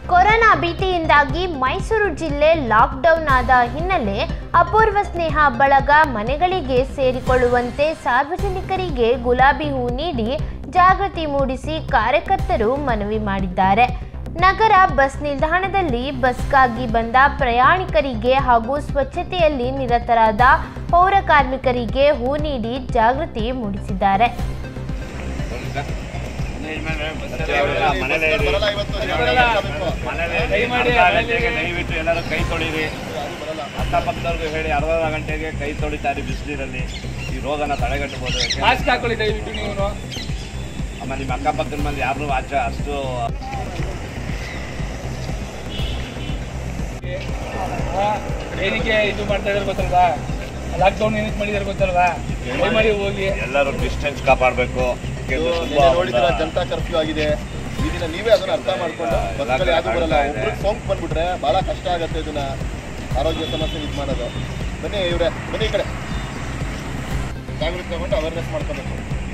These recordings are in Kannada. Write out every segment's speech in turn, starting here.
ಕೊರೋನಾ ಭೀತಿಯಿಂದಾಗಿ ಮೈಸೂರು ಜಿಲ್ಲೆ ಲಾಕ್ಡೌನ್ ಆದ ಹಿನ್ನೆಲೆ ಅಪೂರ್ವ ಸ್ನೇಹ ಬಳಗ ಮನೆಗಳಿಗೆ ಸೇರಿಕೊಳ್ಳುವಂತೆ ಸಾರ್ವಜನಿಕರಿಗೆ ಗುಲಾಬಿ ಹೂ ನೀಡಿ ಜಾಗೃತಿ ಮೂಡಿಸಿ ಕಾರ್ಯಕರ್ತರು ಮನವಿ ಮಾಡಿದ್ದಾರೆ ನಗರ ಬಸ್ ನಿಲ್ದಾಣದಲ್ಲಿ ಬಸ್ಗಾಗಿ ಬಂದ ಪ್ರಯಾಣಿಕರಿಗೆ ಹಾಗೂ ಸ್ವಚ್ಛತೆಯಲ್ಲಿ ನಿರತರಾದ ಪೌರ ಕಾರ್ಮಿಕರಿಗೆ ಹೂ ನೀಡಿ ಜಾಗೃತಿ ಮೂಡಿಸಿದ್ದಾರೆ ಬರಲ್ಲ ಇವತ್ತು, ನೀವು ಬರಲ್ಲ. ದಯಮಾಡಿ ಅರ್ಧ ಗಂಟೆಗೆ ದಯವಿಟ್ಟು ಎಲ್ಲರೂ ಕೈ ತೊಳಿರಿ ಅಕ್ಕಪಕ್ಕದವ್ರಿಗೂ ಹೇಳಿ ಅರ್ಧ ಗಂಟೆಗೆ ಕೈ ತೊಳಿತಾರೆ ಬಿಸಿಲಿನಲ್ಲಿ ಈ ರೋಗನ ತಡೆಗಟ್ಟಬಹುದು ಮಾಸ್ಕ್ ಹಾಕೊಳ್ಳಿ ದಯವಿಟ್ಟು ನೀವು ಆಮೇಲೆ ನಿಮ್ಮ ಅಕ್ಕಪಕ್ಕದ ಮೇಲೆ ಯಾರು ಆಚೆ ಅಷ್ಟು ಏನಕ್ಕೆ ಇದು ಮಾಡ್ತಾ ಇದಾರೆ ಗೊತ್ತಲ್ವಾ ಲಾಕ್ಡೌನ್ ಏನಕ್ಕೆ ಮಾಡಿದಾರೆ ಗೊತ್ತಲ್ವಾ ದಯಮಾಡಿ ಹೋಗಿ ಎಲ್ಲರೂ ಡಿಸ್ಟೆನ್ಸ್ ಕಾಪಾಡಬೇಕು ಇದು ನಿನ್ನೆ ನೋಡಿದ್ರ ಜನತಾ ಕರ್ಫ್ಯೂ ಆಗಿದೆ ಈ ದಿನ ನೀವೇ ಅದನ್ನ ಅರ್ಥ ಮಾಡ್ಕೊಂಡು ಬಸ್ಗಳು ಯಾವ್ದು ಬರಲ್ಲ ಒಬ್ರಿಗೆ ಸೋಂಕು ಬಂದ್ಬಿಟ್ರೆ ಬಹಳ ಕಷ್ಟ ಆಗತ್ತೆ ಇದನ್ನ ಆರೋಗ್ಯ ಸಮಸ್ಯೆ ಇದು ಮಾಡೋದು ಬನ್ನಿ ಇವ್ರೆ ಬನ್ನಿ ಈ ಕಡೆ ಜಾಗೃತಿ ತಗೊಂಡು ಅವೇರ್ನೆಸ್ ಮಾಡ್ಕೋಬೇಕು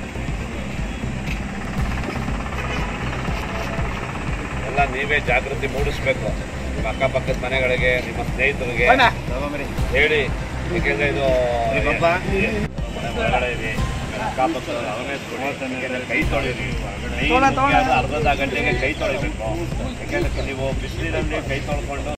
ಎಲ್ಲ ನೀವೇ ಜಾಗೃತಿ ಮೂಡಿಸ್ಬೇಕು ನಿಮ್ಮ ಅಕ್ಕಪಕ್ಕದ ಮನೆಗಳಿಗೆ ನಿಮ್ಮ ಸ್ನೇಹಿತರಿಗೆ ಅಣ್ಣ. ಹೇಳಿ ಏಕೆಂದ್ರೆ ಇದು ಮನೆ ಒಳಗಡೆ ಇದೆ ಅಕ್ಕಪಕ್ಕದವ್ರು awareness ಕೊಡಿ. ಯಾಕೆಂದ್ರೆ ಕೈ ತೊಳಿರಿ Main ಮುಖ್ಯ ಅದು ಅರ್ಧದ ಗಂಟೆಗೆ ಕೈ ತೊಳಿಬೇಕು ಯಾಕೆಂದ್ರೆ ನೀವು ಬಿಸಿಲಿನಲ್ಲಿ ಕೈ ತೊಳ್ಕೊಂಡು